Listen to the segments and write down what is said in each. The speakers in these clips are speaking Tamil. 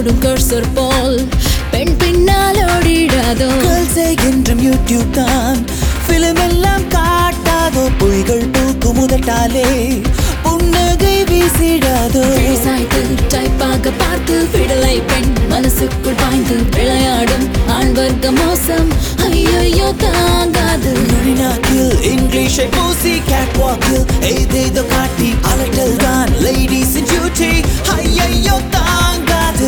மௌசாலோடும் கர்சர் போல் பெண் பின்னால் ஓடிடாதோ கேர்ள்ஸே என்றும் யூடியூப் தான் பிலிம் எல்லாம் காட்டாதோ பொய்கள் பூக்கும் முதட்டாலே புன்னகை வீசிடாதோ சாய்த்து டைப்பாக பார்த்து விடலை பெண் மனசுக்குள் பாய்ந்து விளையாடும் ஆண் வர்க்க மோசம் ஐயோ தாங்காது நுனிநாக்கில் இங்கிலீஷை பூசி கேட் வாக்கில் ஏதேதோ காட்டி அலட்டல் தான் லேடிஸ் டியூட்டி ஐயையோ தாங்காது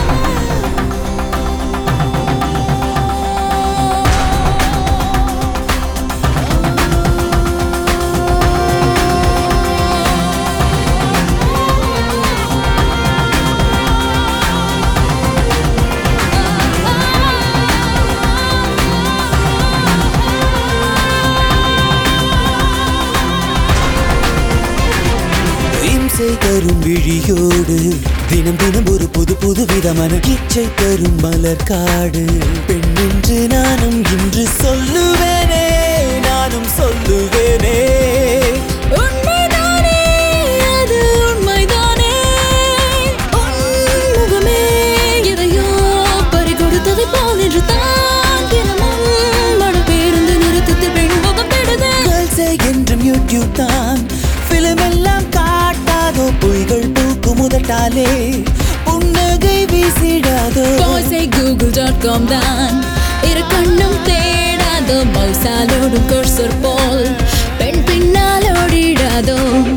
இம்சை தரும் விழியோடு தினம் தினம் ஒரு புது புது விதமான இச்சை தரும் மலர் காடு பெண் என்று நானும் இன்று சொல்லுவேனே நானும் சொல்லுவேனே உண்மைதானே அது உண்மைதானே உன்முகமே எதையோ பறி கொடுத்ததை போல் என்று தான் தினமும் மழை பேருந்து நிறுத்தத்தில் பெண் முகம் பெடுதே கேர்ள்ஸே என்றும் யூடியூப் தான் பிலிம் எல்லாம் காட்டாதோ பொய்கள் பூக்கும் முதட்டாலே புன்னகை வீசிடாதோ பாய்ஸை கூகுள் டாட் காம் தான் இரு கண்ணும் தேடாதோ மௌசாலோடும் கர்சர் போல் பெண் பின்னால் ஓடிடாதோ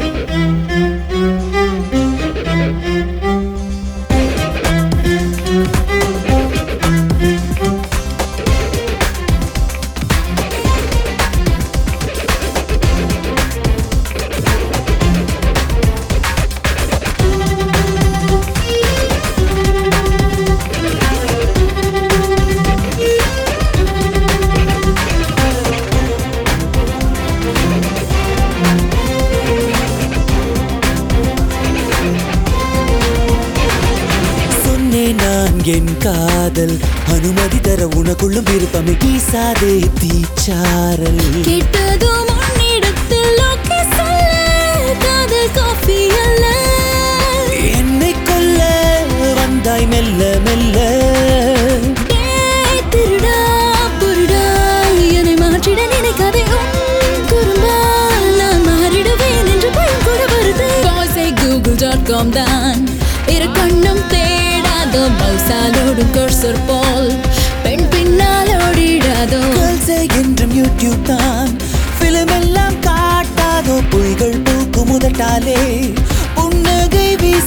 சொன்னேன் நான் என் காதல் அனுமதி தர உனக்குள்ளும் விருப்பமே வீசாதே தீச்சாரல் கேட்டதும் உன்னிடத்தில் ஓகே சொல்ல காதல் காஃபி அல்ல என்னை கொல்ல வந்தாய் மெல்ல மெல்ல டேய் திருடா புருடா என்னை மாற்றிட நினைக்காதே உன் குறும்பால் நான் மாறிடுவேன் என்று பயம் கூட வருது பாய்ஸை கூகுள் டாட் காம் தான் இரு கண்ணும் தேடாதோ மௌசாலோடும் கர்சர் போல் பெண் பின்னால் ஓடிடாதோ கேர்ள்ஸே என்றும் யூடியூப் தான் பிலிம் எல்லாம் காட்டாதோ பொய்கள் பூக்கும் முதட்டாலே புன்னகை வீசி